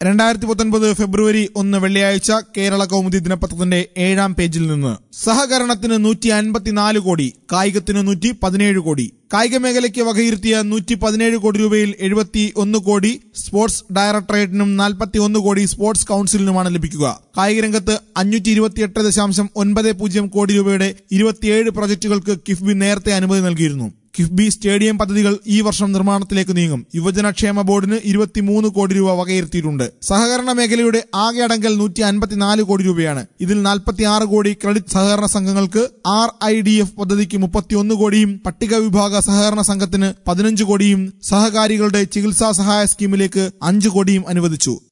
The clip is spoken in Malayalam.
രണ്ടായിരത്തി പത്തൊൻപത് ഫെബ്രുവരി ഒന്ന് വെള്ളിയാഴ്ച കേരള കൗമുദി ദിനപത്രത്തിന്റെ ഏഴാം പേജിൽ നിന്ന് സഹകരണത്തിന് നൂറ്റി അൻപത്തിനാല് കോടി കായികത്തിന് നൂറ്റി പതിനേഴ് കോടി കായിക മേഖലയ്ക്ക് വകയിരുത്തിയ നൂറ്റി പതിനേഴ് കോടി രൂപയിൽ എഴുപത്തി ഒന്ന് കോടി സ്പോർട്സ് ഡയറക്ടറേറ്റിനും നാൽപ്പത്തി ഒന്ന് കോടി സ്പോർട്സ് കൌൺസിലിനുമാണ് ലഭിക്കുക കായിക രംഗത്ത് അഞ്ഞൂറ്റി ഇരുപത്തിയെട്ട് ദശാംശം ഒൻപത് പൂജ്യം കോടി രൂപയുടെ ഇരുപത്തിയേഴ് പ്രൊജക്ടുകൾക്ക് കിഫ്ബി നേരത്തെ അനുമതി നൽകിയിരുന്നു കിഫ്ബി സ്റ്റേഡിയം പദ്ധതികൾ ഈ വർഷം നിർമ്മാണത്തിലേക്ക് നീങ്ങും യുവജനക്ഷേമ ബോർഡിന് ഇരുപത്തിമൂന്ന് കോടി രൂപ വകയിരുത്തിയിട്ടുണ്ട് സഹകരണ മേഖലയുടെ ആകെ അടങ്കൽ നൂറ്റി അൻപത്തിനാല് കോടി രൂപയാണ് ഇതിൽ നാൽപ്പത്തിയാറ് കോടി ക്രെഡിറ്റ് സഹകരണ സംഘങ്ങൾക്ക് ആർ ഐ ഡി എഫ് പദ്ധതിക്ക് മുപ്പത്തിയൊന്ന് കോടിയും പട്ടിക വിഭാഗ സഹകരണ സംഘത്തിന് പതിനഞ്ച് കോടിയും സഹകാരികളുടെ ചികിത്സാ സഹായ സ്കീമിലേക്ക് അഞ്ച് കോടിയും അനുവദിച്ചു